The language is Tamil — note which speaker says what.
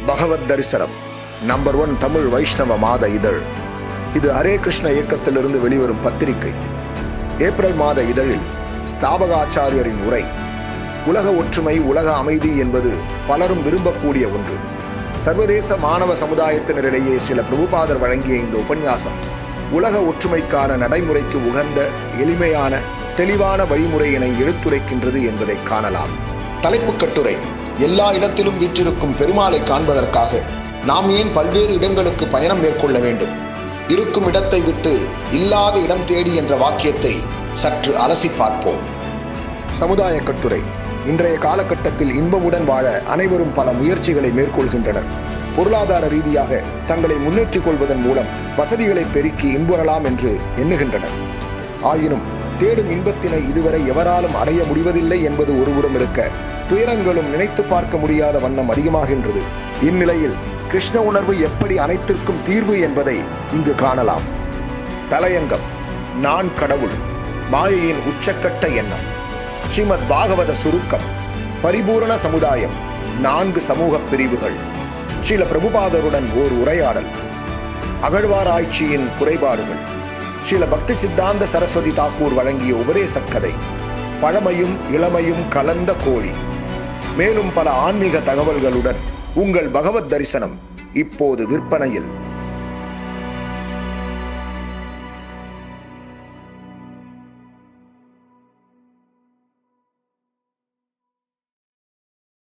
Speaker 1: பகவத் தரிசனம் நம்பர் ஒன் தமிழ் வைஷ்ணவ மாத இதழ் இது ஹரே கிருஷ்ண இயக்கத்திலிருந்து வெளிவரும் பத்திரிகை ஏப்ரல் மாத இதழில் ஸ்தாபக ஆச்சாரியரின் உரை உலக ஒற்றுமை உலக அமைதி என்பது பலரும் விரும்பக்கூடிய ஒன்று சர்வதேச மாணவ சமுதாயத்தினரிடையே சில பிரபுபாதர் வழங்கிய இந்த உபன்யாசம் உலக ஒற்றுமைக்கான நடைமுறைக்கு உகந்த எளிமையான தெளிவான வழிமுறையினை எடுத்துரைக்கின்றது என்பதை காணலாம் தலைப்புக் கட்டுரை எல்லா இடத்திலும் வீற்றிருக்கும் பெருமாளை காண்பதற்காக நாம் ஏன் பல்வேறு இடங்களுக்கு பயணம் மேற்கொள்ள வேண்டும் இருக்கும் இடத்தை விட்டு இல்லாத இடம் தேடி என்ற வாக்கியத்தை சற்று அலசி பார்ப்போம் சமுதாய கட்டுரை இன்றைய காலகட்டத்தில் இன்பமுடன் வாழ அனைவரும் பல முயற்சிகளை மேற்கொள்கின்றனர் பொருளாதார ரீதியாக தங்களை முன்னேற்றிக் கொள்வதன் மூலம் வசதிகளை பெருக்கி இன்புறலாம் என்று எண்ணுகின்றனர் ஆயினும் தேடும் இன்பத்தினை இதுவரை எவராலும் அடைய முடிவதில்லை என்பது ஒருபுறம் இருக்க துயரங்களும் நினைத்து பார்க்க முடியாத வண்ணம் அதிகமாகின்றது இந்நிலையில் கிருஷ்ண உணர்வு எப்படி அனைத்திற்கும் தீர்வு என்பதை இங்கு காணலாம் தலையங்கம் நான் கடவுள் மாயையின் உச்சக்கட்ட எண்ணம் ஸ்ரீமத் பாகவத சுருக்கம் பரிபூரண சமுதாயம் நான்கு சமூக பிரிவுகள் ஸ்ரீல பிரபுபாதருடன் ஓர் உரையாடல் அகழ்வாராய்ச்சியின் குறைபாடுகள் ஸ்ரீல பக்தி சித்தாந்த சரஸ்வதி தாக்கூர் வழங்கிய உபதேசக் கதை பழமையும் இளமையும் கலந்த கோழி மேலும் பல ஆன்மீக தகவல்களுடன் உங்கள் பகவத் தரிசனம் இப்போது விற்பனையில்